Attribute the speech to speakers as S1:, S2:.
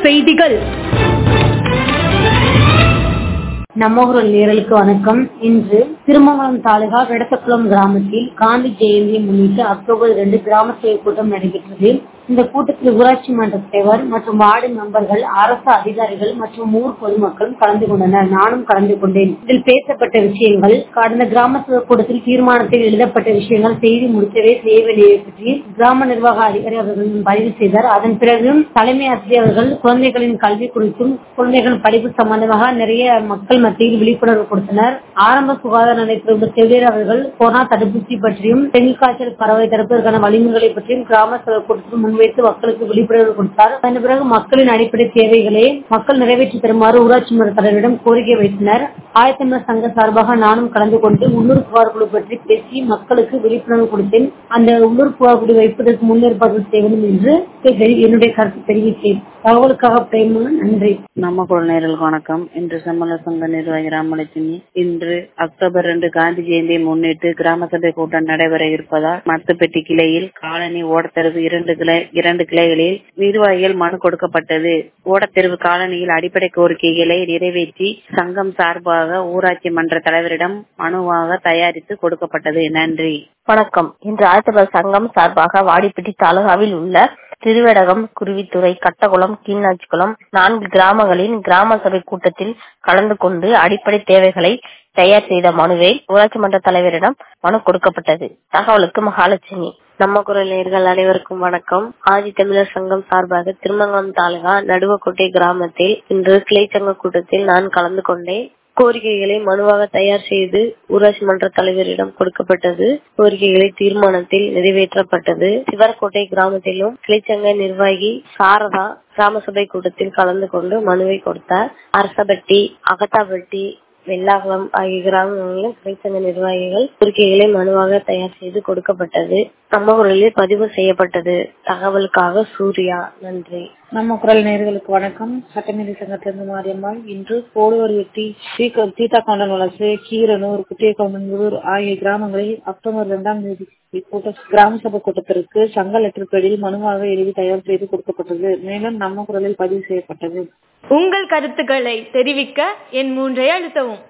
S1: செய்திகள்
S2: நம்ம ஊர் நேரலுக்கு வணக்கம் இன்று திருமங்கலம் தாலுகா வெடத்தக்குளம் கிராமத்தில் காந்தி ஜெயந்தியை முன்னிட்டு அக்டோபர் இரண்டு கிராம சேவை கூட்டம் நடைபெற்றது இந்த கூட்டத்தில் ஊராட்சி மன்ற தலைவர் மற்றும் வார்டு மெம்பர்கள் அரசு அதிகாரிகள் மற்றும் ஊர் பொதுமக்களும் கலந்து கொண்டனர் நானும் கலந்து கொண்டேன் இதில் பேசப்பட்ட விஷயங்கள் கடந்த கிராம சபை கூட்டத்தில் தீர்மானத்தில் எழுதப்பட்ட விஷயங்கள் செய்து முடித்தவே செய்ய வேண்டியவை பற்றி கிராம நிர்வாக அதிகாரி அவர்கள் பதிவு செய்தார் அதன் பிறகு தலைமை ஆசிரியர் அவர்கள் குழந்தைகளின் கல்வி குறித்தும் குழந்தைகளின் படிப்பு சம்பந்தமாக நிறைய மக்கள் மத்தியில் விழிப்புணர்வு கொடுத்தனர் ஆரம்ப சுகாதார நிலையத்தில் செவிலியர் அவர்கள் கொரோனா தடுப்பூசி பற்றியும் டெங்கு காய்ச்சல் பரவலை தடுப்பதற்கான வழிமுறைகளை பற்றியும் கிராம சபை கூட்டத்தில் முன்வைத்து மக்களுக்கு விழிப்புணர்வு கொடுத்தார் அதன் பிறகு மக்களின் அடிப்படை தேவைகளை மக்கள் நிறைவேற்றி தருமாறு ஊராட்சி மன்ற தலைவரிடம் கோரிக்கை வைத்தனர் ஆயத்தமிழர் சங்க சார்பாக நானும் கலந்து கொண்டு உள்ளூர் புகார் குழு பற்றி பேசி மக்களுக்கு விழிப்புணர்வு கொடுத்தேன் அந்த உள்ளூர் புகார் குழு வைப்பதற்கு முன்னேற்பாடு செய்ய வேண்டும் என்று என்னுடைய கருத்து தெரிவித்தேன் தகவலுக்காக பிரேமா நன்றி
S3: நம்ம குழந்தைகளுக்கு வணக்கம் இன்று சம்மல சங்க நிர்வாகி ராமலட்சுமி இன்று அக்டோபர் ரெண்டு காந்தி ஜெயந்தியை முன்னிட்டு கிராம சபை கூட்டம் நடைபெற இருப்பதால் மத்துப்பட்டி கிளையில் காலனி ஓடத்தெருவு இரண்டு கிளை இரண்டு கிளைகளில் நிர்வாகிகள் மனு கொடுக்கப்பட்டது ஓடத்தெருவு காலனியில் அடிப்படை கோரிக்கைகளை நிறைவேற்றி சங்கம் சார்பாக ஊராட்சி மன்ற தலைவரிடம் மனுவாக தயாரித்து கொடுக்கப்பட்டது நன்றி
S4: வணக்கம் இன்று ஆயத்தமிழர் சங்கம் சார்பாக வாடிப்பட்டி தாலுகாவில் உள்ள திருவடகம் குருவித்துறை கட்டகுளம் கீழ்நாச்சிக்குளம் நான்கு கிராமங்களின் கிராம சபை கூட்டத்தில் கலந்து கொண்டு அடிப்படை தேவைகளை தயார் செய்த மனுவை ஊராட்சி மன்ற தலைவரிடம் மனு கொடுக்கப்பட்டது தகவலுக்கு மகாலட்சுமி நம்ம குரல் நேர்கள் அனைவருக்கும் வணக்கம் ஆதி தமிழர் சங்கம் சார்பாக திருமங்கலம் தாலுகா நடுவக்கோட்டை கிராமத்தில் இன்று கிளை சங்க கூட்டத்தில் நான் கலந்து கொண்டேன் கோரிக்கைகளை மனுவாக தயார் செய்து ஊராட்சி மன்ற தலைவரிடம் கொடுக்கப்பட்டது கோரிக்கைகளை தீர்மானத்தில் நிறைவேற்றப்பட்டது சிவரக்கோட்டை கிராமத்திலும் கிளைச்சங்க நிர்வாகி சாரதா கிராம சபை கூட்டத்தில் கலந்து கொண்டு மனுவை கொடுத்தார் அரசபட்டி அகத்தாபட்டி வெள்ளாகுளம் ஆகிய கிராமங்களில் கிளைச்சங்க நிர்வாகிகள் கோரிக்கைகளை மனுவாக தயார் செய்து கொடுக்கப்பட்டது நம்ம குரலில் பதிவு செய்யப்பட்டது தகவலுக்காக சூர்யா நன்றி
S5: நம்ம குரல் நேர்களுக்கு வணக்கம் சட்டமேதை சங்கத்திலிருந்து மாரியம்மாள் இன்று போடுவர் வெட்டி தீத்தாக்கவுண்டன் வளர்ச்சி கீரனூர் குட்டியக்கவுண்டன்புதூர் ஆகிய கிராமங்களில் அக்டோபர் இரண்டாம் தேதி கூட்டம் கிராம சபை கூட்டத்திற்கு சங்க லெட்டர் பேடில் மனுவாக எழுதி தயார் செய்து கொடுக்கப்பட்டது மேலும் நம்ம குரலில் பதிவு செய்யப்பட்டது
S1: உங்கள் கருத்துக்களை தெரிவிக்க என் மூன்றை அழுத்தவும்